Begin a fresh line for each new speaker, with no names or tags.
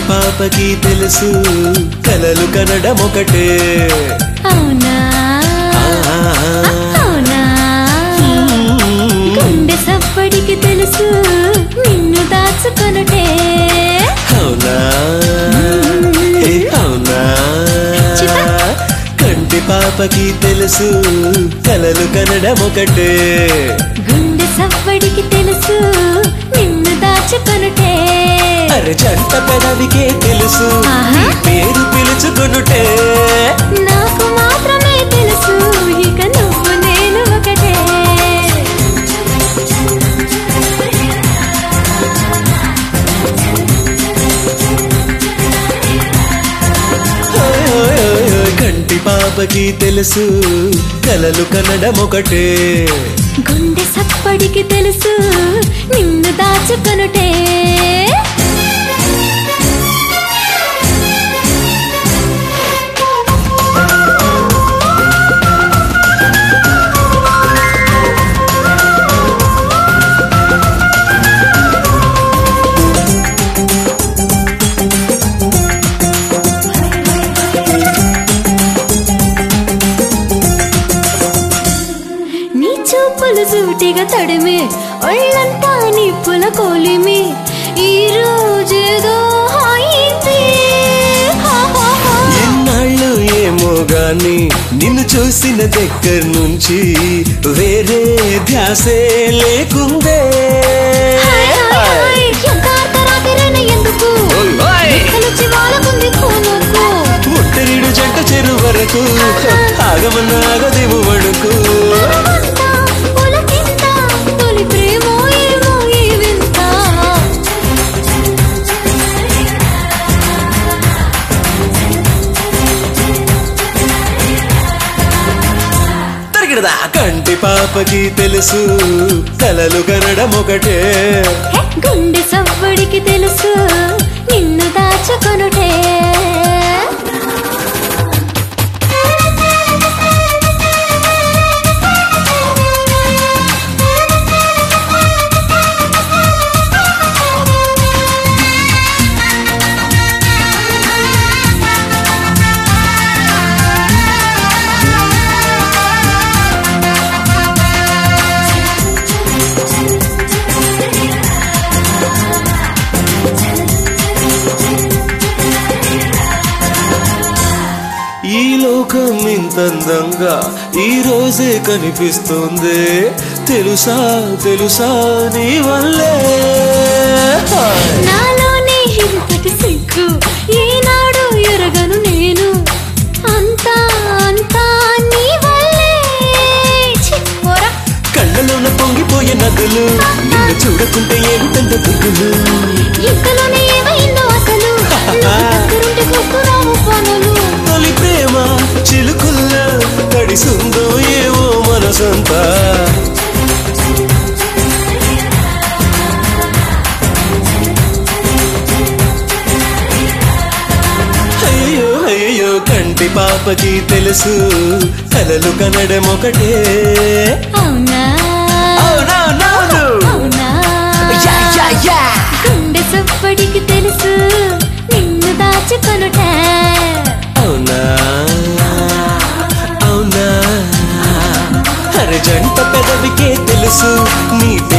పాపకి తెలుసు కలలు కనడం ఒకటే
అవునా
ఆ,
అవునా గుండె సప్పడికి తెలుసు నిన్ను దాచుకొనుటే
అవునా ఏ అవునా
చిప.
కంటి పాపకి తెలుసు కలలు కనడం ఒకటే
గుండె సప్పడికి తెలుసు నిన్ను దాచుకొనుటే
అరే జంట పెదవికే తెలుసు
ఆహా.
నీ పేరు పిలుచుకొనుటే
నాకు మాత్రమే తెలుసు ఇక నువ్వు నేను ఒకటే
ఓయ్ ఓయ్ ఓయ్ ఓయ్ కంటి పాపకి తెలుసు కలలు కనడం ఒకటే
గుండె సప్పడికి తెలుసు నిన్ను దాచుకొనుటే నీ చూపులు సూటిగా తడిమే ఒళ్ళంతా నిప్పుల కోలిమి ఈ రోజేదో హాయింది హా, హా, హా.
ఎన్నాళ్ళు ఏమో గాని నిన్ను చూసిన దగ్గర నుంచి వేరే ధ్యాసే లేకుందే
హాయ్, హాయ్, హాయ్. ఎంత అర్ధరాత్రైనా ఎందుకు
ఓయ్, ఓయ్.
కలిసి వాళ్ళకుంది కోనుకు
ముట్టరిడు జంట చెరు వరకు ఆగమన్న ఆగదేవు వణుకు
తనవంతా పులకింత, తొలి ప్రేమో ఏమో ఈ వింత.
తరిగిడదా కంటి పాపకి తెలుసు కలలు కనడం ఒకటే
హే, గుండె సవ్వడికి తెలుసు నిన్ను దాచుకొనుటే
ఈ లోకం ఇంత అందంగా ఈ రోజే కనిపిస్తుంది తెలుసా తెలుసా నీ వల్లే హాయ్.
నాలోనే ఇంతటి సిగ్గు ఈనాడు ఎరగను నేను అంతా అంతా నీ వల్లే ఛీ, పోరా.
కళ్ళలోన పొంగిపోయే నదులు నిన్ను చూడకుంటే ఏమిటంత దిగులు
ఇంతలోనే ఏమైందో అసలు నువ్వు దగ్గరుంటే చూస్తున్నావు పనులు
తొలి ప్రేమ చిలుకుల్లో తడిసుందో ఏవో మనసంతా అయ్యో అయ్యో కంటి పాపకి తెలుసు కలలు కనడం ఒకటే
అవునా
అవునవునవును.
అవునా
యా, యా, యా.
గుండె సప్పడికి తెలుసు నిన్ను దాచుకొనుట
అవునా అవునా అరే జంట పెదవికే తెలుసు నీ